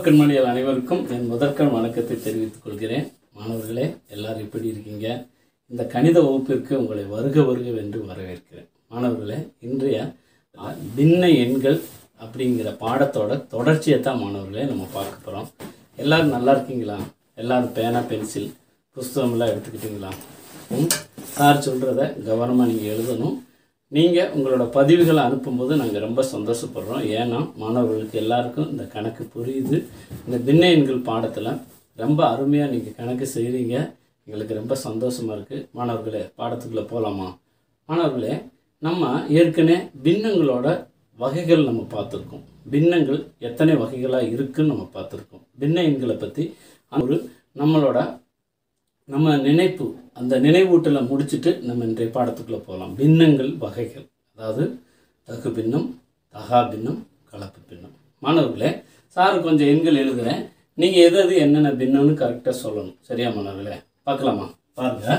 கண்மணிகள் அனைவருக்கும் என் முதற்கண் வணக்கத்தை தெரிவித்துக் கொள்கிறேன் மாணவர்களே எல்லாரும் எப்படி இருக்கீங்க இந்த கணித வகுப்பிற்கு உங்களை வருக வருக என்று வரவேற்கிறேன் மாணவர்களே இன்றைய அ, பின்ன எண்கள் அப்படிங்கிற பாடத்தோட தொடர்ச்சியை தான் மாணவர்களே நம்ம பார்க்க போகிறோம் எல்லாரும் நல்லா இருக்கீங்களா எல்லாரும் பேனா பென்சில் புஸ்தகம்லாம் எடுத்துக்கிட்டீங்களா ம் சார் சொல்கிறத கவனமாக நீங்கள் எழுதணும் நீங்கள் உங்களோட பதிவுகளை அனுப்பும்போது நாங்கள் ரொம்ப சந்தோஷப்படுறோம் ஏன்னா மாணவர்களுக்கு எல்லாருக்கும் இந்த கணக்கு புரியுது இந்த பின்ன எண்கள் பாடத்தில் ரொம்ப அருமையாக நீங்கள் கணக்கு செய்கிறீங்க எங்களுக்கு ரொம்ப சந்தோஷமாக இருக்குது மாணவர்களே பாடத்துக்குள்ளே போகலாமா மாணவர்களே நம்ம ஏற்கனவே பின்னங்களோட வகைகள் நம்ம பார்த்துருக்கோம் பின்னங்கள் எத்தனை வகைகளாக இருக்குன்னு நம்ம பார்த்துருக்கோம் பின்ன எண்களை பற்றி ஒரு நம்மளோட நம்ம நினைப்பு அந்த நினைவூட்டலை முடிச்சுட்டு நம்ம இன்றைய பாடத்துக்குள்ளே போகலாம் பின்னங்கள் வகைகள் அதாவது தகு பின்னம் தகா பின்னம் கலப்பு பின்னம் மாணவர்களே சார் கொஞ்சம் எண்கள் எழுதுறேன் நீங்கள் எது எது என்னென்ன பின்னம்னு கரெக்டாக சொல்லணும் சரியா மாணவர்களே பார்க்கலாமா பாருங்க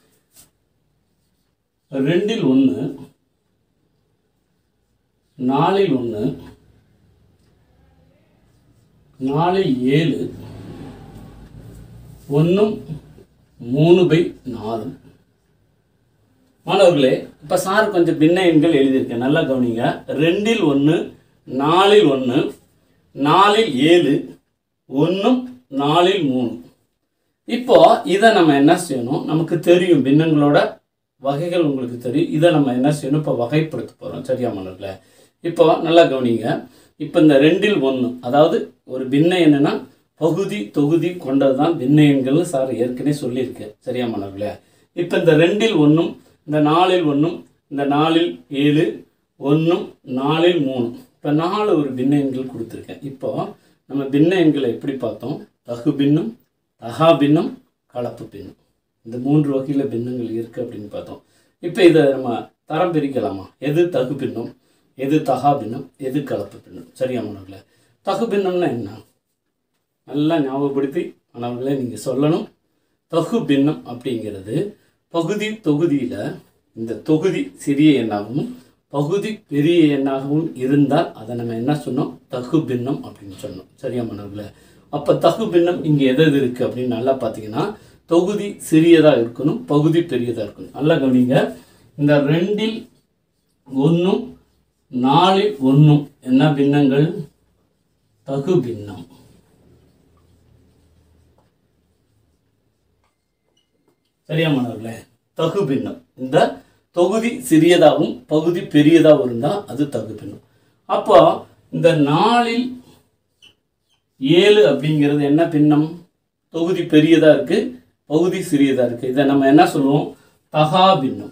ரெண்டில் ஒன்று நாலில் ஒன்று நாலில் ஏழு ஒன்றும் மூணு பை நாலு மாணவர்களே இப்போ சார் கொஞ்சம் பின்ன எண்கள் எழுதியிருக்கேன் நல்லா கவனிங்க ரெண்டில் ஒன்று நாலில் ஒன்று நாலில் ஏழு ஒன்றும் நாலில் மூணு இப்போ இதை நம்ம என்ன செய்யணும் நமக்கு தெரியும் பின்னங்களோட வகைகள் உங்களுக்கு தெரியும் இதை நம்ம என்ன செய்யணும் இப்போ வகைப்படுத்த போகிறோம் சரியா மாணவர்களே இப்போ நல்லா கவனிங்க இப்போ இந்த ரெண்டில் ஒன்று அதாவது ஒரு பின்ன என்னன்னா பகுதி தொகுதி கொண்டது தான் பின்ன எண்கள்னு சார் ஏற்கனவே சொல்லியிருக்கேன் சரியா மாணவர்களே இப்போ இந்த ரெண்டில் ஒன்றும் இந்த நாலில் ஒன்றும் இந்த நாலில் ஏழு ஒன்றும் நாலில் மூணு இப்போ நாலு ஒரு பின்ன எண்கள் கொடுத்துருக்கேன் இப்போ நம்ம பின்ன எண்களை எப்படி பார்த்தோம் தகு பின்னம் தகா பின்னம் கலப்பு பின்னம் இந்த மூன்று வகையில் பின்னங்கள் இருக்குது அப்படின்னு பார்த்தோம் இப்போ இதை நம்ம தரம் பிரிக்கலாமா எது தகு பின்னம் எது தகா பின்னம் எது கலப்பு பின்னம் சரியா மாணவர்களே தகு பின்னம்னா என்ன நல்லா ஞாபகப்படுத்தி மாணவர்களே நீங்கள் சொல்லணும் தகு பின்னம் அப்படிங்கிறது பகுதி தொகுதியில் இந்த தொகுதி சிறிய எண்ணாகவும் பகுதி பெரிய எண்ணாகவும் இருந்தால் அதை நம்ம என்ன சொன்னோம் தகு பின்னம் அப்படின்னு சொன்னோம் சரியா மாணவர்களே அப்போ தகு பின்னம் இங்கே எது எது இருக்குது அப்படின்னு நல்லா பார்த்தீங்கன்னா தொகுதி சிறியதாக இருக்கணும் பகுதி பெரியதாக இருக்கணும் நல்லா கவனிங்க இந்த ரெண்டில் ஒன்றும் நாலில் ஒன்றும் என்ன பின்னங்கள் தகு பின்னம் சரியா மாணவர்களே தகு பின்னம் இந்த தொகுதி சிறியதாகவும் பகுதி பெரியதாகவும் இருந்தால் அது தகு பின்னம் அப்போ இந்த நாலில் ஏழு அப்படிங்கிறது என்ன பின்னம் தொகுதி பெரியதாக இருக்கு பகுதி சிறியதாக இருக்கு இதை நம்ம என்ன சொல்லுவோம் தகா பின்னம்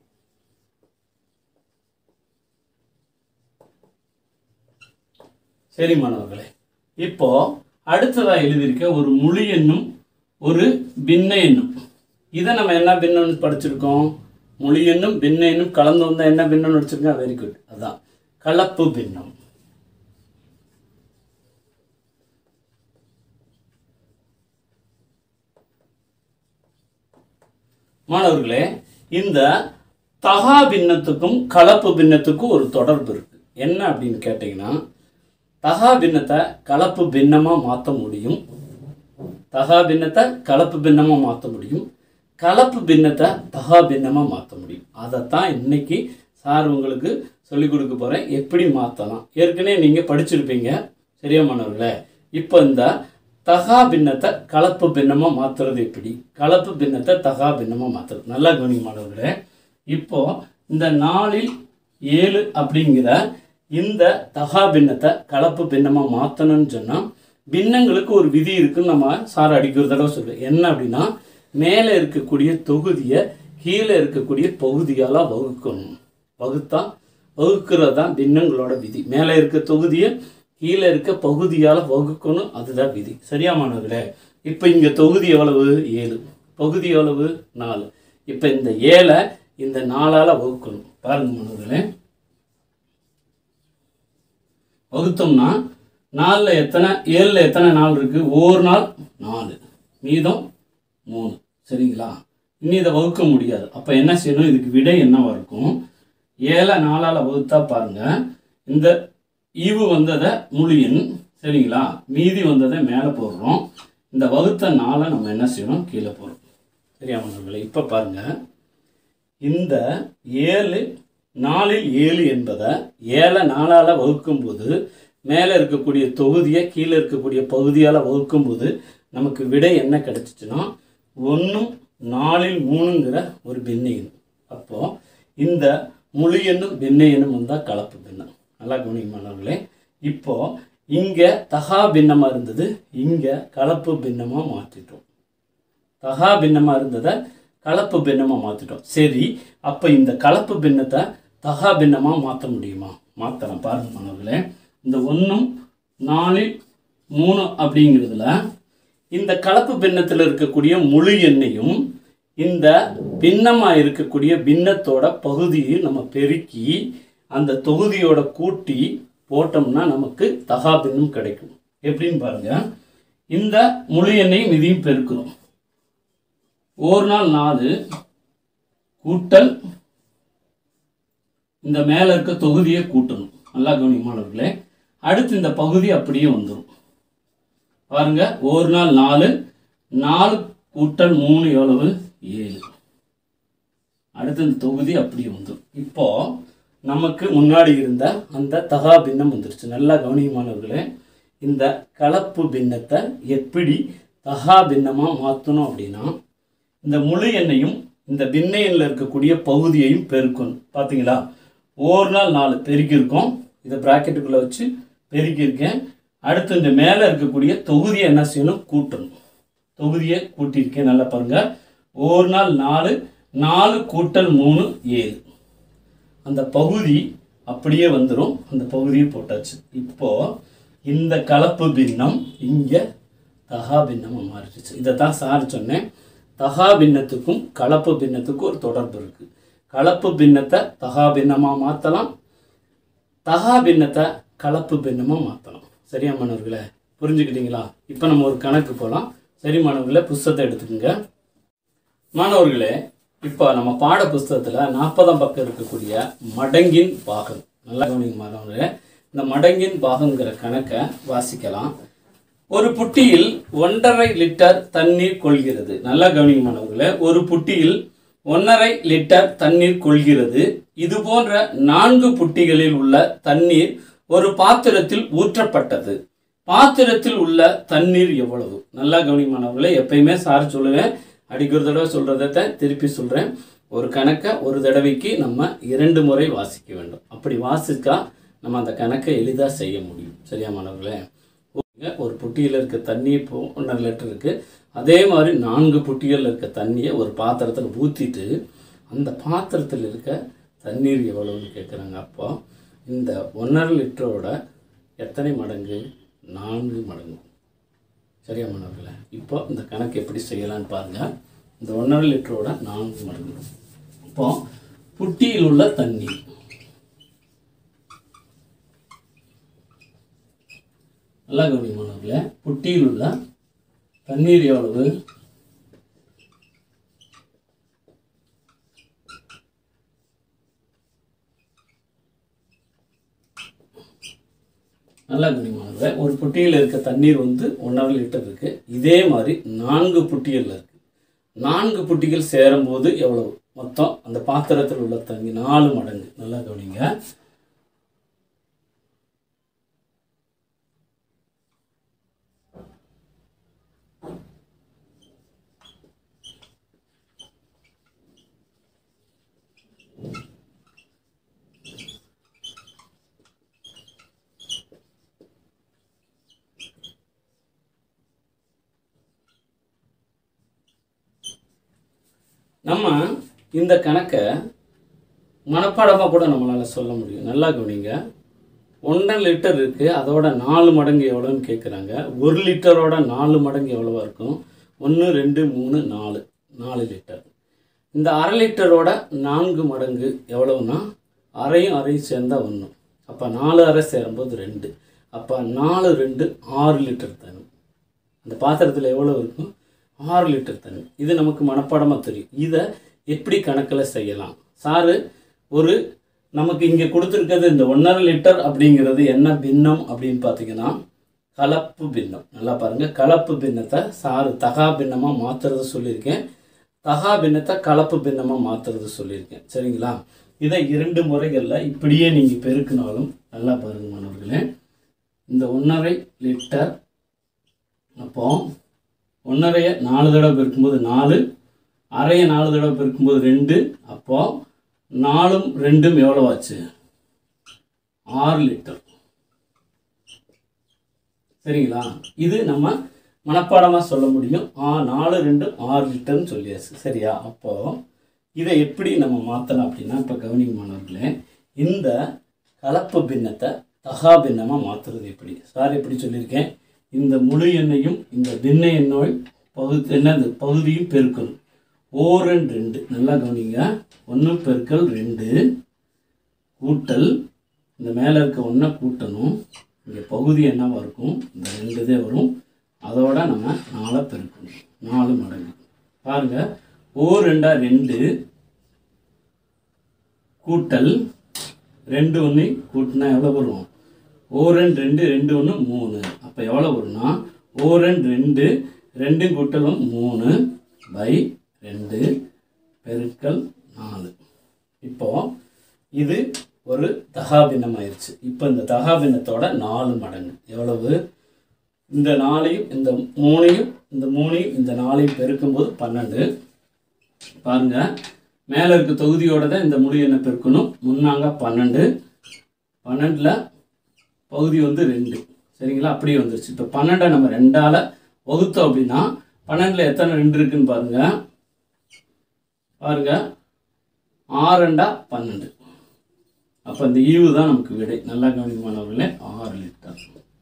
சரி மாணவர்களே இப்போ அடுத்ததா எழுதியிருக்க ஒரு முழு எண்ணும் ஒரு பின்ன எண்ணும் இதை நம்ம என்ன பின்னம்னு படிச்சிருக்கோம் மொழி எண்ணும் பின்ன எண்ணும் கலந்து வந்தால் என்ன பின்னம்னு படிச்சிருக்கோம் வெரி குட் அதான் கலப்பு பின்னம் மாணவர்களே இந்த தகா பின்னத்துக்கும் கலப்பு பின்னத்துக்கும் ஒரு தொடர்பு இருக்கு என்ன அப்படின்னு கேட்டிங்கன்னா தகா பின்னத்தை கலப்பு பின்னமாக மாற்ற முடியும் தகா பின்னத்தை கலப்பு பின்னமாக மாற்ற முடியும் கலப்பு பின்னத்தை தகா பின்னமாக மாற்ற முடியும் அதைத்தான் இன்னைக்கு சார் உங்களுக்கு சொல்லிக் கொடுக்க போகிறேன் எப்படி மாற்றலாம் ஏற்கனவே நீங்கள் படிச்சிருப்பீங்க சரியா மாணவர்களே இப்போ இந்த தகா பின்னத்தை கலப்பு பின்னமாக மாற்றுறது எப்படி கலப்பு பின்னத்தை தகா பின்னமாக மாற்றுறது நல்லா கவனிங்க மாணவர்களே இப்போ இந்த நாலில் ஏழு அப்படிங்கிற இந்த தகா பின்னத்தை கலப்பு பின்னமாக மாற்றணும்னு சொன்னால் பின்னங்களுக்கு ஒரு விதி இருக்குன்னு நம்ம சார் அடிக்கிற தடவை சொல்லுவேன் என்ன அப்படின்னா மேலே இருக்கக்கூடிய தொகுதியை கீழே இருக்கக்கூடிய பகுதியால் வகுக்கணும் வகுத்தா வகுக்கிறது தான் பின்னங்களோட விதி மேலே இருக்க தொகுதியை கீழே இருக்க பகுதியால் வகுக்கணும் அதுதான் விதி சரியா மாணவர்களே இப்போ இங்கே தொகுதி எவ்வளவு ஏழு பகுதி எவ்வளவு நாலு இப்போ இந்த ஏழை இந்த நாலால் வகுக்கணும் பாருங்க மாணவர்களே வகுத்தோம்னா நாலில் எத்தனை ஏழில் எத்தனை நாள் இருக்குது ஒரு நாள் நாலு மீதம் மூணு சரிங்களா இனி இதை வகுக்க முடியாது அப்போ என்ன செய்யணும் இதுக்கு விடை என்னவா இருக்கும் ஏழை நாலால் வகுத்தா பாருங்க இந்த ஈவு வந்ததை முழு எண் சரிங்களா மீதி வந்ததை மேலே போடுறோம் இந்த வகுத்த நாளை நம்ம என்ன செய்யணும் கீழே போடுறோம் சரியா மாணவர்களே இப்போ பாருங்க இந்த ஏழு நாலில் ஏழு என்பதை ஏழை நாலால் வகுக்கும்போது மேலே இருக்கக்கூடிய தொகுதியை கீழே இருக்கக்கூடிய பகுதியால் வகுக்கும்போது நமக்கு விடை என்ன கிடைச்சிச்சுன்னா ஒன்றும் நாலில் மூணுங்கிற ஒரு பின்னை எண் அப்போது இந்த முழு எண்ணும் பின்னை எண்ணும் வந்தால் கலப்பு பின்னம் நல்லா கவனிக்கமானவர்களே இப்போ இங்கே தகா பின்னமாக இருந்தது இங்கே கலப்பு பின்னமாக மாற்றிட்டோம் தகா பின்னமாக இருந்ததை கலப்பு பின்னமாக மாற்றிட்டோம் சரி அப்போ இந்த கலப்பு பின்னத்தை தகா பின்னமாக மாற்ற முடியுமா மாற்றலாம் பாருங்க மாணவர்களே இந்த ஒன்றும் நாலில் மூணு அப்படிங்கிறதுல இந்த கலப்பு பின்னத்தில் இருக்கக்கூடிய முழு எண்ணையும் இந்த பின்னமாக இருக்கக்கூடிய பின்னத்தோட பகுதியை நம்ம பெருக்கி அந்த தொகுதியோட கூட்டி போட்டோம்னா நமக்கு தகா பின்னம் கிடைக்கும் எப்படின்னு பாருங்க இந்த முழு எண்ணையும் இதையும் பெருக்கிறோம் ஒரு நாள் நாலு கூட்டல் இந்த மேலே இருக்க தொகுதியை கூட்டணும் நல்லா கவனிங்க மாணவர்களே அடுத்து இந்த பகுதி அப்படியே வந்துடும் பாருங்க ஒரு நாள் நாலு நாலு கூட்டல் மூணு எவ்வளவு ஏழு அடுத்து இந்த தொகுதி அப்படியே வந்துடும் இப்போ நமக்கு முன்னாடி இருந்த அந்த தகா பின்னம் வந்துருச்சு நல்லா கவனிங்க மாணவர்களே இந்த கலப்பு பின்னத்தை எப்படி தகா பின்னமாக மாற்றணும் அப்படின்னா இந்த முழு எண்ணையும் இந்த பின்ன எண்ணில் இருக்கக்கூடிய பகுதியையும் பெருக்கணும் பார்த்தீங்களா ஒரு நாள் நாலு பெருக்கியிருக்கோம் இதை ப்ராக்கெட்டுக்குள்ளே வச்சு பெருக்கியிருக்கேன் அடுத்து இந்த மேலே இருக்கக்கூடிய தொகுதியை என்ன செய்யணும் கூட்டணும் தொகுதியை கூட்டியிருக்கேன் நல்லா பாருங்க ஒரு நாள் நாலு நாலு கூட்டல் மூணு ஏழு அந்த பகுதி அப்படியே வந்துடும் அந்த பகுதியை போட்டாச்சு இப்போ இந்த கலப்பு பின்னம் இங்கே தகா பின்னமாக மாறிடுச்சு இதை தான் சார் சொன்னேன் தகா பின்னத்துக்கும் கலப்பு பின்னத்துக்கும் ஒரு தொடர்பு இருக்குது கலப்பு பின்னத்தை தகா பின்னமாக மாற்றலாம் தகா பின்னத்தை கலப்பு பின்னமாக மாற்றலாம் சரியா மாணவர்களே புரிஞ்சுக்கிட்டீங்களா இப்போ நம்ம ஒரு கணக்கு போகலாம் சரி மாணவர்களே புஸ்தகத்தை எடுத்துக்கோங்க மாணவர்களே இப்போ நம்ம பாட புஸ்தகத்தில் நாற்பதாம் பக்கம் இருக்கக்கூடிய மடங்கின் பாகம் நல்லா கவனிங்க மாணவர்களே இந்த மடங்கின் பாகங்கிற கணக்கை வாசிக்கலாம் ஒரு புட்டியில் ஒன்றரை லிட்டர் தண்ணீர் கொள்கிறது நல்லா கவனிங்க மாணவர்களே ஒரு புட்டியில் ஒன்றரை லிட்டர் தண்ணீர் கொள்கிறது இது போன்ற நான்கு புட்டிகளில் உள்ள தண்ணீர் ஒரு பாத்திரத்தில் ஊற்றப்பட்டது பாத்திரத்தில் உள்ள தண்ணீர் எவ்வளவு நல்லா கவனிங்க மாணவர்களே எப்பயுமே சார் சொல்லுவேன் அடிக்க ஒரு தடவை சொல்றதை திருப்பி சொல்றேன் ஒரு கணக்கை ஒரு தடவைக்கு நம்ம இரண்டு முறை வாசிக்க வேண்டும் அப்படி வாசிச்சா நம்ம அந்த கணக்கை எளிதாக செய்ய முடியும் சரியா மாணவர்களே ஒரு புட்டியில் இருக்க தண்ணி இப்போ ஒன்றரை லிட்டர் இருக்குது அதே மாதிரி நான்கு புட்டிகளில் இருக்க தண்ணியை ஒரு பாத்திரத்தில் ஊற்றிட்டு அந்த பாத்திரத்தில் இருக்க தண்ணீர் எவ்வளவுன்னு கேட்குறாங்க அப்போ இந்த ஒன்றரை லிட்டரோட எத்தனை மடங்கு நான்கு மடங்கு சரியா மாணவர்களே இப்போ இந்த கணக்கு எப்படி செய்யலாம்னு பாருங்கள் இந்த ஒன்றரை லிட்டரோட நான்கு மடங்கு இப்போ புட்டியில் உள்ள தண்ணீர் நல்லா கவனி மாணவர்களே புட்டியில் உள்ள தண்ணீர் எவ்வளவு நல்லா கவனி மாணவர்களே ஒரு புட்டியில் இருக்க தண்ணீர் வந்து ஒன்றரை லிட்டர் இருக்கு இதே மாதிரி நான்கு புட்டிகளில் இருக்கு நான்கு புட்டிகள் சேரும்போது எவ்வளவு மொத்தம் அந்த பாத்திரத்தில் உள்ள தண்ணி நாலு மடங்கு நல்லா கவனிங்க நம்ம இந்த கணக்கை மனப்பாடமாக கூட நம்மளால் சொல்ல முடியும் நல்லா கவனிங்க ஒன்றரை லிட்டர் இருக்குது அதோட நாலு மடங்கு எவ்வளோன்னு கேட்குறாங்க ஒரு லிட்டரோட நாலு மடங்கு எவ்வளவா இருக்கும் ஒன்று ரெண்டு மூணு நாலு நாலு லிட்டர் இந்த அரை லிட்டரோட நான்கு மடங்கு எவ்வளவுனா அரையும் அரையும் சேர்ந்தா ஒன்று அப்போ நாலு அரை சேரும்போது ரெண்டு அப்போ நாலு ரெண்டு ஆறு லிட்டர் தண்ணி அந்த பாத்திரத்தில் எவ்வளோ இருக்கும் ஆறு லிட்டர் தண்ணி இது நமக்கு மனப்பாடமாக தெரியும் இதை எப்படி கணக்கில் செய்யலாம் சாரு ஒரு நமக்கு இங்கே கொடுத்துருக்கிறது இந்த ஒன்றரை லிட்டர் அப்படிங்கிறது என்ன பின்னம் அப்படின்னு பார்த்தீங்கன்னா கலப்பு பின்னம் நல்லா பாருங்க கலப்பு பின்னத்தை சாறு தகா பின்னமாக மாற்றுறது சொல்லியிருக்கேன் தகா பின்னத்தை கலப்பு பின்னமாக மாற்றுறது சொல்லியிருக்கேன் சரிங்களா இதை இரண்டு முறைகளில் இப்படியே நீங்கள் பெருக்கினாலும் நல்லா பாருங்க மாணவர்களே இந்த ஒன்றரை லிட்டர் அப்போ ஒன்றரையை நாலு தடவை பெருக்கும்போது நாலு அரையை நாலு தடவை பெருக்கும்போது ரெண்டு அப்போ நாலும் ரெண்டும் எவ்வளோ ஆச்சு ஆறு லிட்டர் சரிங்களா இது நம்ம மனப்பாடமாக சொல்ல முடியும் ஆ நாலு ரெண்டு ஆறு லிட்டர்னு சொல்லியாச்சு சரியா அப்போ இதை எப்படி நம்ம மாற்றலாம் அப்படின்னா இப்போ கவனிங்க மாணவர்களே இந்த கலப்பு பின்னத்தை தகா பின்னமாக மாற்றுறது எப்படி சார் எப்படி சொல்லியிருக்கேன் இந்த முழு எண்ணையும் இந்த பின்ன எண்ணோய் பகுதி என்னது பகுதியும் பெருக்கணும் ஓரன் ரெண்டு நல்லா கவனிங்க ஒன்று பெருக்கல் ரெண்டு கூட்டல் இந்த மேலே இருக்க ஒன்றை கூட்டணும் இங்கே பகுதி என்னவா இருக்கும் இந்த ரெண்டு இதே வரும் அதோட நம்ம நாலை பெருக்கணும் நாலு மடங்கு பாருங்க ஓ ரெண்டா ரெண்டு கூட்டல் ரெண்டு ஒன்று கூட்டினா எவ்வளோ வரும் ஓ ரெண்டு ரெண்டு ரெண்டு ஒன்று மூணு அப்போ எவ்வளோ வரும்னா ஓ ரெண்டு ரெண்டு ரெண்டு கூட்டலும் மூணு பை ரெண்டு பெருக்கல் நாலு இப்போ இது ஒரு தகாபின்னம் ஆயிடுச்சு இப்போ இந்த தகாபின்னத்தோட நாலு மடங்கு எவ்வளவு இந்த நாலையும் இந்த மூணையும் இந்த மூணையும் இந்த நாலையும் பெருக்கும்போது பன்னெண்டு பாருங்க மேலே இருக்க தொகுதியோட தான் இந்த முழு எண்ணை பெருக்கணும் முன்னாங்க பன்னெண்டு பன்னெண்டில் பகுதி வந்து ரெண்டு சரிங்களா அப்படியே வந்துருச்சு இப்போ பன்னெண்டை நம்ம ரெண்டால் வகுத்தோம் அப்படின்னா பன்னெண்டில் எத்தனை ரெண்டு இருக்குன்னு பாருங்க பாருங்க ஆறு ரெண்டா பன்னெண்டு அப்போ இந்த ஈவு தான் நமக்கு விடை நல்லா கவனிக்கமானவர்களே ஆறு லிட்டர்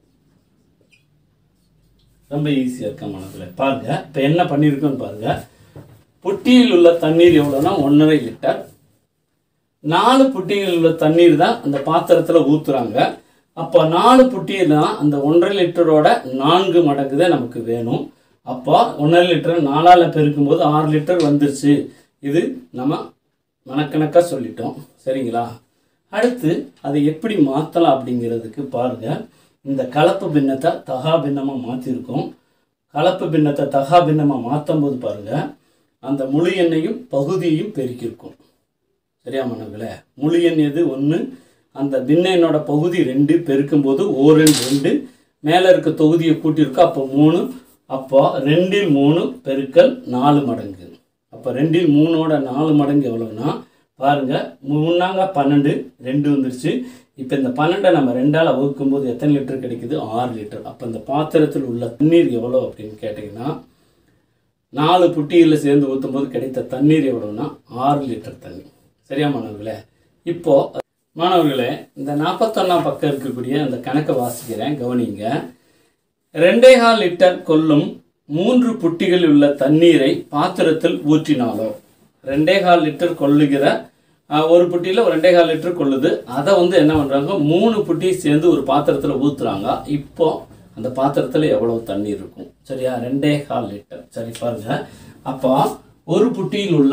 ரொம்ப ஈஸியாக இருக்க மாணவர்களே பாருங்க இப்போ என்ன பண்ணியிருக்கோன்னு பாருங்க புட்டியில் உள்ள தண்ணீர் எவ்வளோனா ஒன்றரை லிட்டர் நாலு புட்டியில் உள்ள தண்ணீர் தான் அந்த பாத்திரத்தில் ஊற்றுறாங்க அப்போ நாலு புட்டியில் தான் அந்த ஒன்றரை லிட்டரோட நான்கு மடங்கு தான் நமக்கு வேணும் அப்போ ஒன்றரை லிட்டர் நாலால் பெருக்கும்போது ஆறு லிட்டர் வந்துருச்சு இது நம்ம மனக்கணக்காக சொல்லிட்டோம் சரிங்களா அடுத்து அதை எப்படி மாற்றலாம் அப்படிங்கிறதுக்கு பாருங்க இந்த கலப்பு பின்னத்தை தகா பின்னமாக மாற்றிருக்கோம் கலப்பு பின்னத்தை தகா பின்னமாக மாற்றும் போது பாருங்க அந்த முழு எண்ணையும் பகுதியையும் பெருக்கியிருக்கும் சரியா மனங்களே முழு எண் எது ஒன்று அந்த பின்ன எண்ணோட பகுதி ரெண்டு பெருக்கும்போது ஓரெண் ரெண்டு மேலே இருக்க தொகுதியை கூட்டியிருக்கோம் அப்போ மூணு அப்போ ரெண்டில் மூணு பெருக்கல் நாலு மடங்கு அப்போ ரெண்டில் மூணோட நாலு மடங்கு எவ்வளோன்னா பாருங்க முன்னாங்க பன்னெண்டு ரெண்டு வந்துருச்சு இப்போ இந்த பன்னெண்டை நம்ம ரெண்டால் வகுக்கும்போது எத்தனை லிட்டர் கிடைக்குது ஆறு லிட்டர் அப்போ இந்த பாத்திரத்தில் உள்ள தண்ணீர் எவ்வளோ அப்படின்னு கேட்டிங்கன்னா நாலு புட்டியில் சேர்ந்து ஊற்றும் போது கிடைத்த தண்ணீர் எவ்வளோன்னா ஆறு லிட்டர் தண்ணி சரியா மாணவர்களே இப்போ மாணவர்களே இந்த நாற்பத்தொன்னாம் பக்கம் இருக்கக்கூடிய அந்த கணக்கை வாசிக்கிறேன் கவனிங்க ரெண்டே கால் லிட்டர் கொள்ளும் மூன்று புட்டிகளில் உள்ள தண்ணீரை பாத்திரத்தில் ஊற்றினாலோ ரெண்டே கால் லிட்டர் கொள்ளுகிற ஆஹ், ஒரு புட்டியில் ஒரு ரெண்டே கால் லிட்டர் கொள்ளுது அதை வந்து என்ன பண்ணுறாங்க மூணு புட்டி சேர்ந்து ஒரு பாத்திரத்தில் ஊற்றுறாங்க இப்போ அந்த பாத்திரத்தில் எவ்வளவு தண்ணீர் இருக்கும் சரியா ரெண்டே கால் லிட்டர் சரி பாருங்க அப்போ ஒரு புட்டியில் உள்ள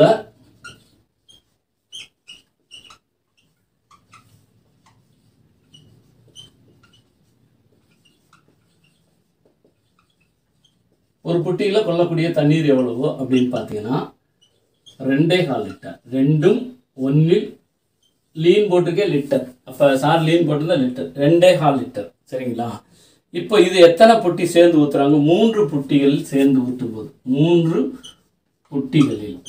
ஒரு புட்டியில் கொள்ளக்கூடிய தண்ணீர் எவ்வளவோ அப்படின்னு பார்த்தீங்கன்னா ரெண்டே கால் லிட்டர் ரெண்டும் ஒன்றில் லீன் போட்டிருக்கே லிட்டர் அப்போ சார் லீன் போட்டிருந்தா லிட்டர் ரெண்டே கால் லிட்டர் சரிங்களா இப்போ இது எத்தனை புட்டி சேர்ந்து ஊற்றுறாங்க மூன்று புட்டிகள் சேர்ந்து ஊற்றும் போது மூன்று புட்டிகளில்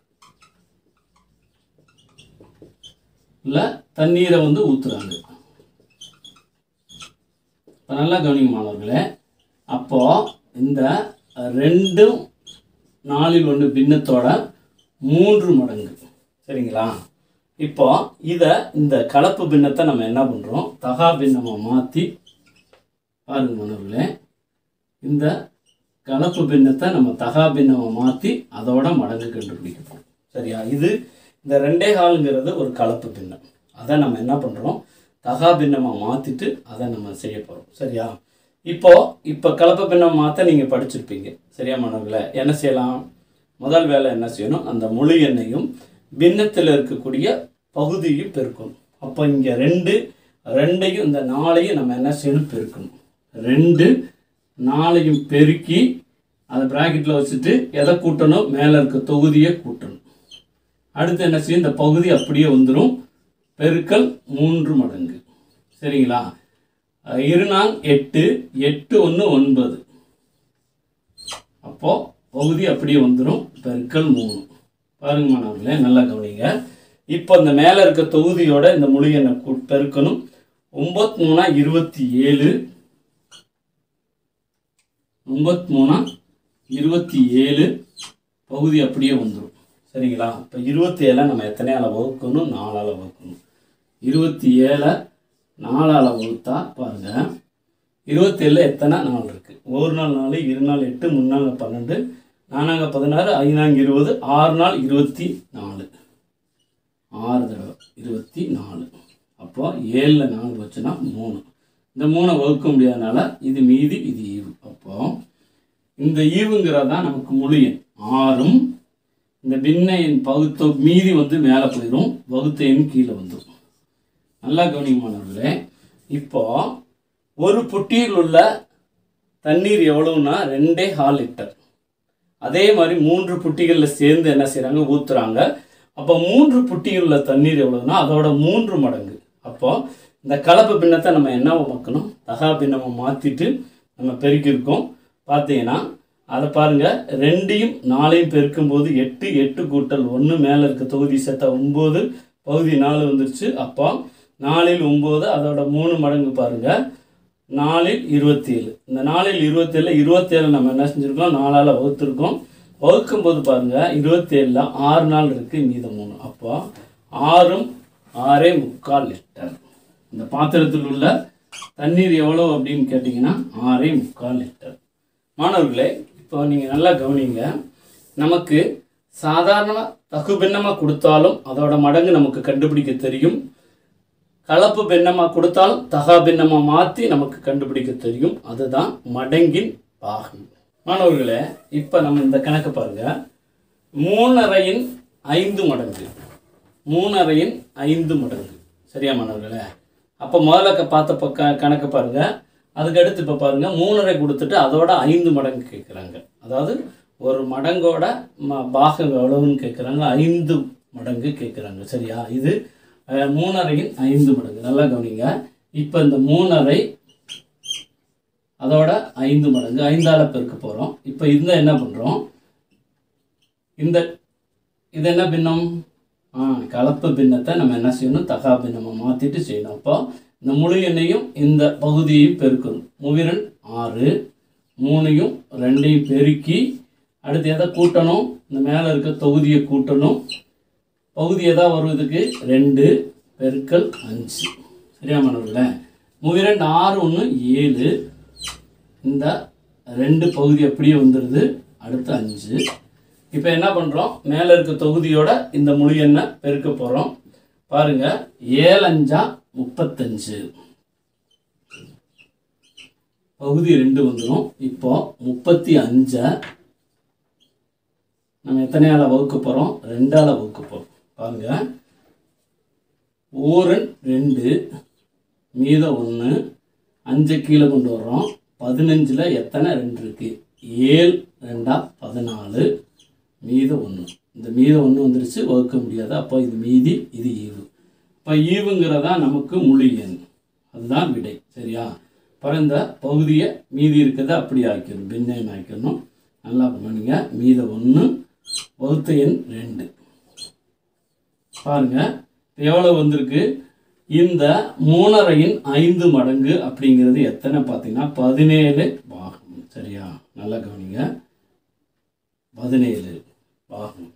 இல்லை தண்ணீரை வந்து ஊற்றுறாங்க இப்போ நல்லா கவனிங்க மாணவர்களே அப்போ இந்த ரெண்டும் நாலில் ஒன்று பின்னத்தோட மூன்று மடங்கு சரிங்களா இப்போ இதை இந்த கலப்பு பின்னத்தை நம்ம என்ன பண்ணுறோம் தகா பின்னமாக மாற்றி பாருங்க மாணவர்களே இந்த கலப்பு பின்னத்தை நம்ம தகா பின்னமாக மாற்றி அதோட மடங்கு கண்டுபிடிக்கிறோம் சரியா இது இந்த ரெண்டே காலுங்கிறது ஒரு கலப்பு பின்னம் அதை நம்ம என்ன பண்ணுறோம் தகா பின்னமாக மாற்றிட்டு அதை நம்ம செய்ய போகிறோம் சரியா இப்போ இப்போ கலப்பு பின்னம் மாற்ற நீங்கள் படிச்சிருப்பீங்க சரியா மாணவர்களே என்ன செய்யலாம் முதல் வேலை என்ன செய்யணும் அந்த முழு எண்ணையும் பின்னத்தில் இருக்கக்கூடிய பகுதியும் பெருக்கணும் அப்போ இங்கே ரெண்டு ரெண்டையும் இந்த நாளையும் நம்ம என்ன செய்யணும் பெருக்கணும் ரெண்டு நாளையும் பெருக்கி அதை ப்ராக்கெட்டில் வச்சுட்டு எதை கூட்டணும் மேலே இருக்க தொகுதியை கூட்டணும் அடுத்து என்ன செய்யும் இந்த பகுதி அப்படியே வந்துடும் பெருக்கல் மூன்று மடங்கு சரிங்களா அஹ் இருநாங் எட்டு எட்டு ஒன்று ஒன்பது அப்போ பகுதி அப்படியே வந்துடும் பெருக்கல் மூணு பாருங்க மாணவர்களே நல்லா கவனிங்க இப்போ இந்த மேலே இருக்க தொகுதியோட இந்த முழு எண்ணை கூ- பெருக்கணும் ஒம்பத்தி மூணா இருபத்தி ஏழு ஒம்பத்தி மூணா இருபத்தி ஏழு பகுதி அப்படியே வந்துடும் சரிங்களா இப்போ இருபத்தி ஏழை நம்ம எத்தனையால் வகுக்கணும் நாலால் வகுக்கணும் இருபத்தி ஏழை நாலால் வகுத்தா பாருங்க இருபத்தேழில் எத்தனை நாள் இருக்குது ஒரு நாள் நாலு இரு நாள் எட்டு மூணு நாள் பன்னெண்டு நானாங்க பதினாறு ஐநாங்க இருபது ஆறு நாள் இருபத்தி நாலு ஆறு தடவை இருபத்தி நாலு அப்போ ஏழில் நாலு வச்சுன்னா மூணு இந்த மூணை வகுக்க முடியாதனால இது மீதி இது ஈவு அப்போ இந்த ஈவுங்கிறது தான் நமக்கு முழு எண் ஆறும் இந்த பின்ன எண் பகுத்த மீதி வந்து மேலே போயிடும் வகுத்த எண் கீழே வந்துடும் நல்லா கவனிக்கமானவர்களே இப்போ ஒரு புட்டியில் உள்ள தண்ணீர் எவ்வளவுனா ரெண்டே ஹால் லிட்டர் அதே மாதிரி மூன்று புட்டிகளில் சேர்ந்து என்ன செய்கிறாங்க ஊற்றுறாங்க அப்போ மூன்று புட்டியில் உள்ள தண்ணீர் எவ்வளவுனா அதோட மூன்று மடங்கு அப்போ இந்த கலப்பு பின்னத்தை நம்ம என்ன பார்க்கணும் தகா பின்னமாக மாற்றிட்டு நம்ம பெருக்கியிருக்கோம் பார்த்தீங்கன்னா அதை பாருங்க ரெண்டையும் நாலையும் பெருக்கும்போது எட்டு எட்டு கூட்டல் ஒன்று மேலே இருக்க தொகுதி சேர்த்தா ஒம்பது பகுதி நாலு வந்துருச்சு அப்போ நாலில் ஒம்பது அதோட மூணு மடங்கு பாருங்க நாலில் இருபத்தி ஏழு இந்த நாலில் இருபத்தேழு இருபத்தேழு நம்ம என்ன செஞ்சுருக்கோம் நாலால் வகுத்துருக்கோம் வகுக்கும் போது பாருங்க இருபத்தேழில் ஆறு நாள் இருக்கு மீதம் மூணு அப்போ ஆறும் ஆறே முக்கால் லிட்டர் இந்த பாத்திரத்தில் உள்ள தண்ணீர் எவ்வளோ அப்படின்னு கேட்டிங்கன்னா ஆறே முக்கால் லிட்டர் மாணவர்களே இப்போ நீங்கள் நல்லா கவனிங்க நமக்கு சாதாரண தகுபின்னமாக கொடுத்தாலும் அதோட மடங்கு நமக்கு கண்டுபிடிக்க தெரியும் கலப்பு பின்னமாக கொடுத்தாலும் தகா பின்னமாக மாற்றி நமக்கு கண்டுபிடிக்க தெரியும் அதுதான் மடங்கின் பாகம் மாணவர்களே இப்போ நம்ம இந்த கணக்கு பாருங்க மூணரையின் ஐந்து மடங்கு மூணரையின் ஐந்து மடங்கு சரியா மாணவர்களே அப்போ முதல்ல க- பார்த்த பக்க கணக்கு பாருங்க அதுக்கு அடுத்து இப்போ பாருங்க மூணரை கொடுத்துட்டு அதோட ஐந்து மடங்கு கேட்குறாங்க அதாவது ஒரு மடங்கோட ம பாகம் எவ்வளவுன்னு கேட்குறாங்க ஐந்து மடங்கு கேட்குறாங்க சரியா இது அஹ், மூணரையின் ஐந்து மடங்கு நல்லா கவனிங்க இப்போ இந்த மூணரை அதோட ஐந்து மடங்கு ஐந்தால பெருக்க போகிறோம் இப்போ இந்த என்ன பண்ணுறோம் இந்த இது என்ன பின்னம் ஆ கலப்பு பின்னத்தை நம்ம என்ன செய்யணும் தகா பின்னமாக மாற்றிட்டு செய்யணும் அப்போ இந்த முழு எண்ணையும் இந்த பகுதியையும் பெருக்கணும் மூவிரன் ஆறு மூணையும் ரெண்டையும் பெருக்கி அடுத்து எதை கூட்டணும் இந்த மேலே இருக்க தொகுதியை கூட்டணும் பகுதி எதா வரும் இதுக்கு ரெண்டு பெருக்கல் அஞ்சு சரியா மாணவர்களே மூவிரண்டு ஆறு ஒன்று ஏழு இந்த ரெண்டு பகுதி அப்படியே வந்துடுது அடுத்து அஞ்சு இப்போ என்ன பண்ணுறோம் மேலே இருக்க தொகுதியோட இந்த முழு எண்ணை பெருக்க போகிறோம் பாருங்க ஏழஞ்சா முப்பத்தஞ்சு பகுதி ரெண்டு வந்துடும் இப்போ முப்பத்தி அஞ்சை நம்ம எத்தனையால வகுக்க போகிறோம் ரெண்டால வகுக்க போகிறோம் பாருங்க ஓரன் ரெண்டு மீதம் ஒன்று அஞ்சு கீழே கொண்டு வர்றோம் பதினஞ்சில் எத்தனை ரெண்டு இருக்கு ஏழு ரெண்டா பதினாலு மீதம் ஒன்று இந்த மீதம் ஒன்று வந்துருச்சு வகுக்க முடியாது அப்போ இது மீதி இது ஈவு இப்போ ஈவுங்கிறதா நமக்கு முழு எண் அதுதான் விடை சரியா அப்புறம் இந்த பகுதியை மீதி இருக்கிறத அப்படி ஆக்கிடணும் பின்னம் ஆக்கிடணும் நல்லா பண்ணுங்க மீதம் ஒன்று வகுத்த எண் ரெண்டு பாருங்க எவ்வளோ வந்திருக்கு இந்த மூணரையின் ஐந்து மடங்கு அப்படிங்கிறது எத்தனை பார்த்தீங்கன்னா பதினேழு பாகம் சரியா நல்லா கவனிங்க பதினேழு பாகம்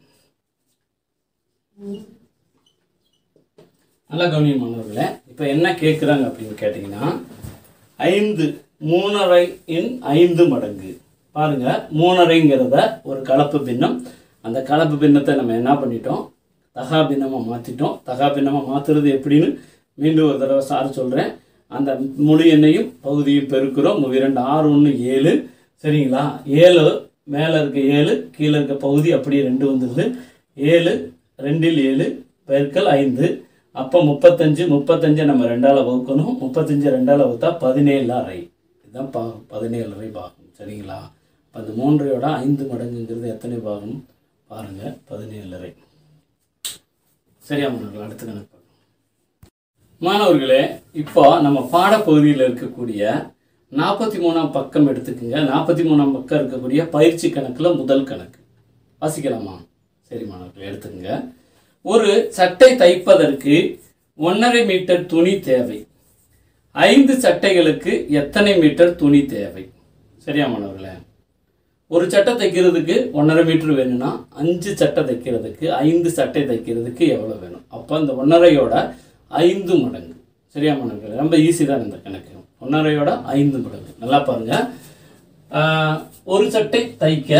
நல்லா கவனிங்க மாணவர்களே இப்போ என்ன கேட்குறாங்க அப்படின்னு கேட்டிங்கன்னா ஐந்து மூணரையின் ஐந்து மடங்கு பாருங்க மூணரைங்கிறத ஒரு கலப்பு பின்னம் அந்த கலப்பு பின்னத்தை நம்ம என்ன பண்ணிட்டோம் தகா பின்னமாக மாற்றிட்டோம் தகா பின்னமாக மாற்றுறது எப்படின்னு மீண்டும் ஒரு தடவை சார் சொல்கிறேன் அந்த முழு எண்ணையும் பகுதியும் பெருக்கிறோம் இரண்டு ஆறு ஒன்று ஏழு சரிங்களா ஏழு மேலே இருக்க ஏழு கீழே இருக்க பகுதி அப்படியே ரெண்டு வந்துடுது ஏழு ரெண்டில் ஏழு பெருக்கல் ஐந்து அப்போ முப்பத்தஞ்சு முப்பத்தஞ்சை நம்ம ரெண்டால் வகுக்கணும் முப்பத்தஞ்சு ரெண்டால் வகுத்தா பதினேழு அறை இதுதான் பாகம் பதினேழரை பாகம் சரிங்களா அப்போ அந்த மூன்றையோட ஐந்து மடங்குங்கிறது எத்தனை பாகம் பாருங்கள் பதினேழரை சரியா மாணவர்கள் அடுத்த கணக்கு பார்க்கலாம். மாணவர்களே இப்போ நம்ம பாடப்பகுதியில் இருக்கக்கூடிய நாற்பத்தி மூணாம் பக்கம் எடுத்துக்கோங்க நாற்பத்தி மூணாம் பக்கம் இருக்கக்கூடிய பயிற்சி கணக்கில் முதல் கணக்கு வாசிக்கலாமா சரி மாணவர்களே எடுத்துக்கோங்க ஒரு சட்டை தைப்பதற்கு ஒன்றரை மீட்டர் துணி தேவை ஐந்து சட்டைகளுக்கு எத்தனை மீட்டர் துணி தேவை சரியா மாணவர்களே ஒரு சட்டை தைக்கிறதுக்கு ஒன்றரை மீட்டர் வேணும்னா அஞ்சு சட்டை தைக்கிறதுக்கு ஐந்து சட்டை தைக்கிறதுக்கு எவ்வளோ வேணும் அப்போ இந்த ஒன்றரையோட ஐந்து மடங்கு சரியா மாணவர்களே ரொம்ப ஈஸி தான் இந்த கணக்கு ஒன்றரையோட ஐந்து மடங்கு நல்லா பாருங்க ஆஹ், ஒரு சட்டை தைக்க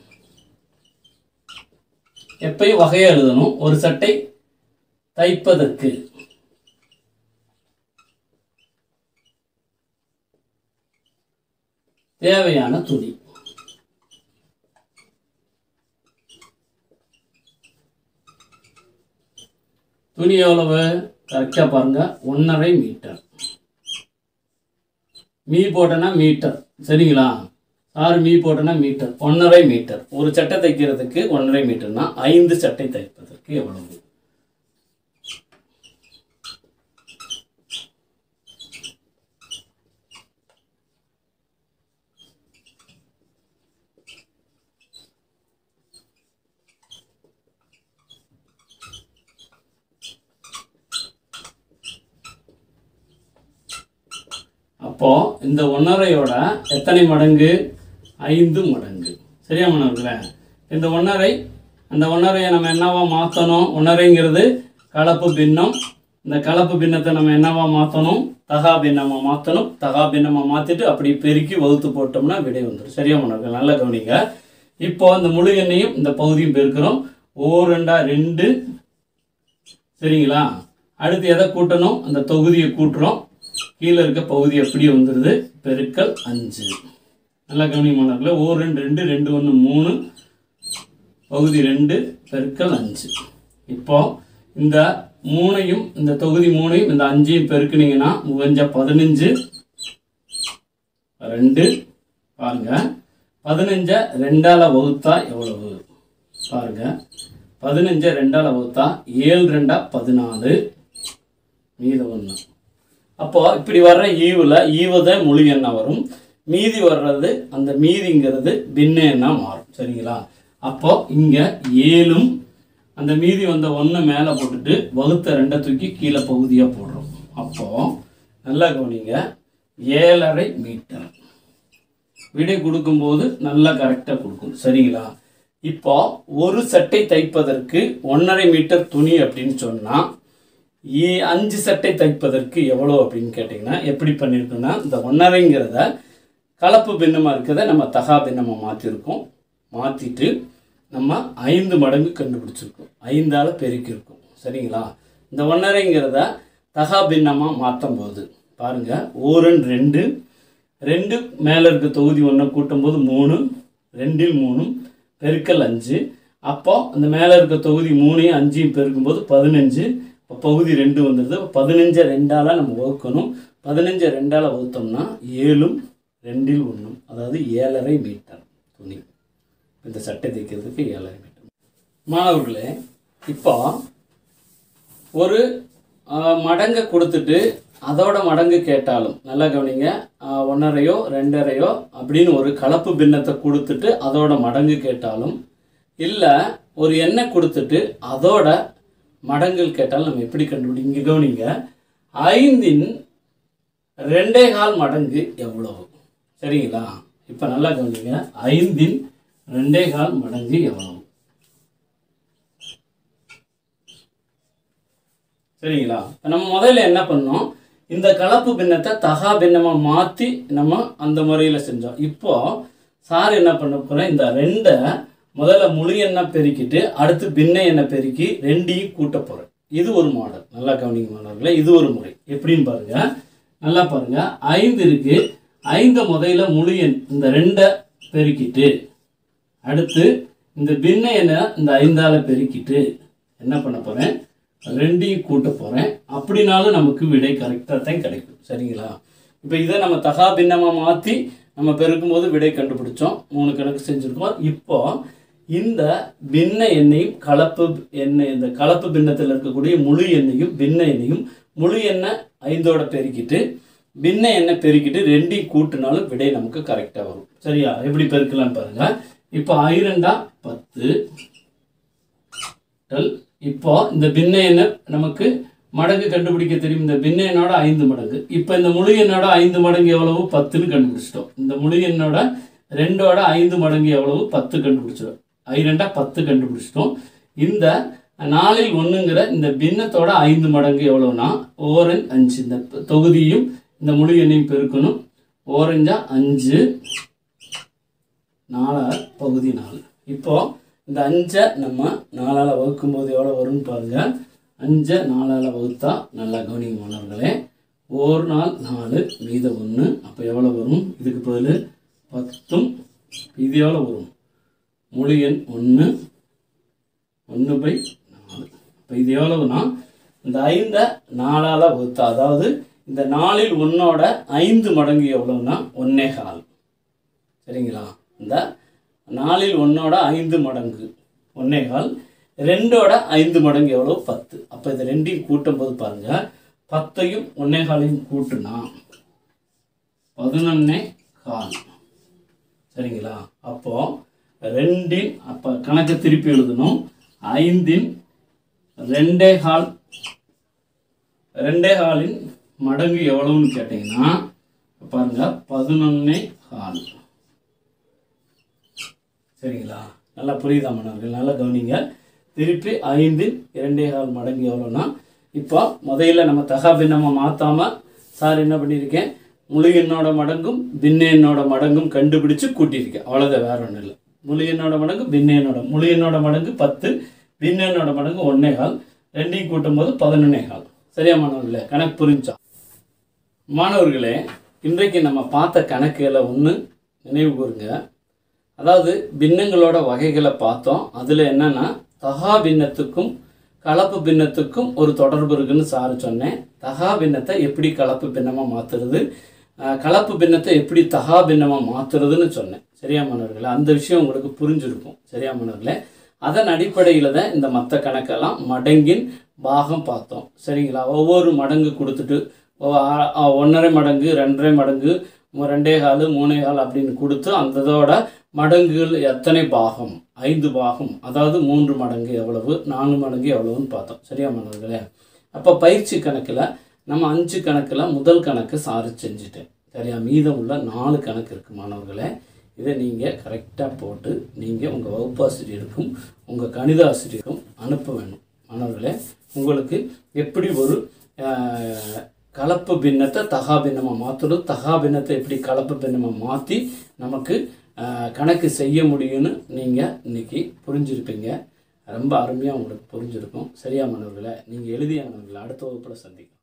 எப்பயும் வகையை எழுதணும் ஒரு சட்டை தைப்பதற்கு தேவையான துணி துணி எவ்வளவு கரெக்டாக பாருங்க ஒன்றரை மீட்டர் மீ போட்டனா மீட்டர் சரிங்களா ஆறு மீ போட்டனா மீட்டர் ஒன்றரை மீட்டர் ஒரு சட்டை தைக்கிறதுக்கு ஒன்றரை மீட்டர்னா ஐந்து சட்டை தைப்பதற்கு எவ்வளவு அப்போ இந்த ஒன்றரையோட எத்தனை மடங்கு ஐந்து மடங்கு சரியா மாணவர்களே இந்த ஒன்றரை அந்த ஒன்றரையை நம்ம என்னவா மாற்றணும் ஒன்றரைங்கிறது கலப்பு பின்னம் இந்த கலப்பு பின்னத்தை நம்ம என்னவா மாற்றணும் தகா பின்னமாக மாற்றணும் தகா பின்னமாக மாற்றிட்டு அப்படி பெருக்கி வகுத்து போட்டோம்னா விடை வந்துடும் சரியா மாணவர்கள் நல்லா கவனிங்க இப்போ இந்த முழு எண்ணையும் இந்த பகுதியும் பெருக்கிறோம் ஓ ரெண்டா ரெண்டு சரிங்களா அடுத்து எதை கூட்டணும் அந்த தொகுதியை கூட்டுறோம் கீழே இருக்க பகுதி எப்படி வந்துடுது பெருக்கல் அஞ்சு நல்லா கவனி மாணவர்களே ஓ ரெண்டு ரெண்டு ரெண்டு ஒன்று மூணு பகுதி ரெண்டு பெருக்கல் அஞ்சு இப்போ இந்த மூணையும் இந்த தொகுதி மூணையும் இந்த அஞ்சையும் பெருக்குனீங்கன்னா மூவஞ்சா பதினஞ்சு ரெண்டு பாருங்க பதினஞ்சை ரெண்டால வகுத்தா எவ்வளவு பாருங்க பதினஞ்சை ரெண்டால வகுத்தா ஏழு ரெண்டா பதினாலு மீதம் ஒன்று அப்போ இப்படி வர்ற ஈவில் ஈவு தான் முழு எண்ணெய் வரும் மீதி வர்றது அந்த மீதிங்கிறது பின்ன எண்ணா மாறும் சரிங்களா அப்போ இங்கே ஏழும் அந்த மீதி வந்த ஒன்று மேலே போட்டுட்டு வகுத்த ரெண்டை தூக்கி கீழே பகுதியாக போடுறோம் அப்போ நல்லா கவனிங்க ஏழரை மீட்டர் விடை கொடுக்கும்போது நல்லா கரெக்டாக கொடுக்கும் சரிங்களா இப்போ ஒரு சட்டை தைப்பதற்கு ஒன்றரை மீட்டர் துணி அப்படின்னு சொன்னால் இ- அஞ்சு சட்டை தைப்பதற்கு எவ்வளோ அப்படின்னு கேட்டிங்கன்னா எப்படி பண்ணியிருக்கோம்னா இந்த ஒன்றரைங்கிறத கலப்பு பின்னமாக இருக்கிறத நம்ம தகா பின்னமாக மாற்றிருக்கோம் மாற்றிட்டு நம்ம ஐந்து மடங்கு கண்டுபிடிச்சிருக்கோம் ஐந்தால் பெருக்கியிருக்கோம் சரிங்களா இந்த ஒன்றரைங்கிறத தகா பின்னமாக மாற்றும் போது பாருங்கள் ஓரன் ரெண்டு ரெண்டு மேலே இருக்க தொகுதி ஒன்றை கூட்டும்போது மூணு ரெண்டில் மூணும் பெருக்கல் அஞ்சு அப்போ அந்த மேலே இருக்க தொகுதி மூணையும் அஞ்சையும் பெருக்கும்போது பதினஞ்சு இப்போ பகுதி ரெண்டு வந்துடுது பதினஞ்சை ரெண்டால் நம்ம வகுக்கணும் பதினஞ்சை ரெண்டால் வகுத்தோம்னா ஏழும் ரெண்டில் ஒன்றும் அதாவது ஏழரை மீட்டர் துணி இந்த சட்டை தைக்கிறதுக்கு ஏழரை மீட்டர் மாணவர்களே இப்போ ஒரு ஆஹ், மடங்கை கொடுத்துட்டு அதோட மடங்கு கேட்டாலும் நல்லா கவனிங்க ஆஹ், ஒன்றரையோ ரெண்டரையோ அப்படின்னு ஒரு கலப்பு பின்னத்தை கொடுத்துட்டு அதோட மடங்கு கேட்டாலும் இல்லை ஒரு எண்ணெய் கொடுத்துட்டு அதோட மடங்குகள் கேட்டாலும் நம்ம எப்படி கண்டுபிடி இங்கே கவனிங்க ஐந்தின் ரெண்டே கால் மடங்கு எவ்வளவு சரிங்களா இப்போ நல்லா கவனிங்க ஐந்தின் ரெண்டே கால் மடங்கு எவ்வளவு சரிங்களா இப்ப நம்ம முதல்ல என்ன பண்ணோம் இந்த கலப்பு பின்னத்தை தகா பின்னமாக மாற்றி நம்ம அந்த முறையில் செஞ்சோம் இப்போ சார் என்ன பண்ண போகிறேன் இந்த ரெண்டை முதல்ல முழு எண்ணெய் பெருக்கிட்டு அடுத்து பின்ன எண்ணெய் பெருக்கி ரெண்டையும் கூட்ட போகிறேன் இது ஒரு மாடல் நல்லா கவனிங்க மாணவர்களே இது ஒரு முறை எப்படின்னு பாருங்க நல்லா பாருங்க ஐந்து இருக்கு ஐந்தை முதல்ல முழு எண் இந்த ரெண்டை பெருக்கிட்டு அடுத்து இந்த பின்ன எண்ணெய் இந்த ஐந்தால பெருக்கிட்டு என்ன பண்ண போகிறேன் ரெண்டையும் கூட்ட போகிறேன் அப்படினாலும் நமக்கு விடை கரெக்டாக தான் கிடைக்கும் சரிங்களா இப்போ இதை நம்ம தகா பின்னமாக மாற்றி நம்ம பெருக்கும்போது விடை கண்டுபிடிச்சோம் மூணு கணக்கு செஞ்சுருக்கோம் இப்போ இந்த பின்ன எண்ணையும் கலப்பு எண்ணெய் இந்த கலப்பு பின்னத்தில் இருக்கக்கூடிய முழு எண்ணையும் பின்ன எண்ணையும் முழு எண்ணெய் ஐந்தோட பெருக்கிட்டு பின்ன எண்ணெய் பெருக்கிட்டு ரெண்டையும் கூட்டினாலும் விடை நமக்கு கரெக்டாக வரும் சரியா எப்படி பெருக்கலாம்னு பாருங்க இப்போ ஐரெண்டா பத்து டல் இப்போ இந்த பின்ன எண்ணெய் நமக்கு மடங்கு கண்டுபிடிக்க தெரியும் இந்த பின்ன எண்ணோட ஐந்து மடங்கு இப்போ இந்த முழு எண்ணோட ஐந்து மடங்கு எவ்வளவு பத்துன்னு கண்டுபிடிச்சிட்டோம் இந்த முழு எண்ணோட ரெண்டோட ஐந்து மடங்கு எவ்வளவு பத்து கண்டுபிடிச்சிடும் ஐ ரெண்டா பத்து கண்டுபிடிச்சிட்டோம் இந்த நாலில் ஒண்ணுங்கிற இந்த பின்னத்தோட ஐந்து மடங்கு எவ்வளவுனா ஓரன் அஞ்சு இந்த தொகுதியும் இந்த முழு எண்ணையும் பெருக்கணும் ஓரஞ்சா அஞ்சு நாலார் பகுதி நாலு இப்போ இந்த அஞ்சை நம்ம நாலால் வகுக்கும்போது எவ்வளோ வரும்னு பாருங்க அஞ்சை நாலால் வகுத்தா நல்லா கவனிங்க மாணவர்களே ஒரு நாள் நாலு மீத ஒன்று அப்போ எவ்வளோ வரும் இதுக்கு பதில் பத்தும் இது எவ்வளோ வரும் முழு எண் ஒன்று ஒன்று பை நாலு இப்போ இது எவ்வளவுனா இந்த ஐந்தை நாலால் வகுத்தா அதாவது இந்த நாலில் ஒன்னோட ஐந்து மடங்கு எவ்வளவுனா ஒன்னே கால் சரிங்களா இந்த நாலில் ஒன்னோட ஐந்து மடங்கு ஒன்னே கால் ரெண்டோட ஐந்து மடங்கு எவ்வளோ பத்து அப்போ இது ரெண்டையும் கூட்டும் போது பாருங்க பத்தையும் ஒன்னே காலையும் கூட்டுனா பதினொன்னே கால் சரிங்களா அப்போ ரெண்டின் அப்போ கணக்கை திருப்பி எழுதணும் ஐந்தின் ரெண்டே கால் ரெண்டே காலின் மடங்கு எவ்வளவுன்னு கேட்டிங்கன்னா பாருங்க பதினொன்னே கால் சரிங்களா நல்லா புரியுதா மாணவர்கள் நல்லா கவனிங்க திருப்பி ஐந்தின் இரண்டே கால் மடங்கு எவ்வளோன்னா இப்போ முதல்ல நம்ம தகா பின்னமாக மாற்றாம சார் என்ன பண்ணியிருக்கேன் முழு எண்ணோட மடங்கும் பின்ன எண்ணோட மடங்கும் கண்டுபிடிச்சு கூட்டியிருக்கேன் அவ்வளோதான் வேற ஒன்றும் இல்லை முழு எண்ணோட மடங்கு பின்ன எண்ணோட முழு எண்ணோட மடங்கு பத்து பின்ன எண்ணோட மடங்கு ஒன்னே கால் ரெண்டையும் கூட்டும் போது பதினொன்னே கால் சரியா மாணவர்களே கணக்கு புரிஞ்சா மாணவர்களே இன்றைக்கு நம்ம பார்த்த கணக்குகளை ஒன்று நினைவு கூறுங்க அதாவது பின்னங்களோட வகைகளை பார்த்தோம் அதில் என்னன்னா தகா பின்னத்துக்கும் கலப்பு பின்னத்துக்கும் ஒரு தொடர்பு இருக்குன்னு சார் சொன்னேன் தகா பின்னத்தை எப்படி கலப்பு பின்னமாக மாற்றுறது கலப்பு பின்னத்தை எப்படி தகா பின்னமாக மாற்றுறதுன்னு சொன்னேன் சரியா மாணவர்களே அந்த விஷயம் உங்களுக்கு புரிஞ்சிருக்கும் சரியா மாணவர்களே அதன் அடிப்படையில் தான் இந்த மற்ற கணக்கெல்லாம் மடங்கின் பாகம் பார்த்தோம் சரிங்களா ஒவ்வொரு மடங்கு கொடுத்துட்டு ஒ- ஆ- ஆ, ஒன்றரை மடங்கு ரெண்டரை மடங்கு மு- ரெண்டே கால் மூணே கால் அப்படின்னு கொடுத்து அந்த இதோட மடங்குகள் எத்தனை பாகம் ஐந்து பாகம் அதாவது மூன்று மடங்கு எவ்வளவு நான்கு மடங்கு எவ்வளவுன்னு பார்த்தோம் சரியா மாணவர்களே அப்போ பயிற்சி கணக்கில் நம்ம அஞ்சு கணக்கில் முதல் கணக்கு சாரி செஞ்சுட்டேன் சரியா மீதம் உள்ள நாலு கணக்கு இருக்குது மாணவர்களே இதை நீங்கள் கரெக்டாக போட்டு நீங்கள் உங்கள் வகுப்பாசிரியருக்கும் உங்கள் கணித ஆசிரியருக்கும் அனுப்ப வேணும் மாணவர்களே உங்களுக்கு எப்படி ஒரு ஆஹ், கலப்பு பின்னத்தை தகா பின்னமாக மாற்றணும் தகா பின்னத்தை எப்படி கலப்பு பின்னமாக மாற்றி நமக்கு ஆஹ், கணக்கு செய்ய முடியும்னு நீங்கள் இன்னைக்கு புரிஞ்சிருப்பீங்க ரொம்ப அருமையாக உங்களுக்கு புரிஞ்சிருக்கும் சரியா மாணவர்களே நீங்கள் எழுதிய மாணவர்களை அடுத்த வகுப்பில் சந்திக்கலாம்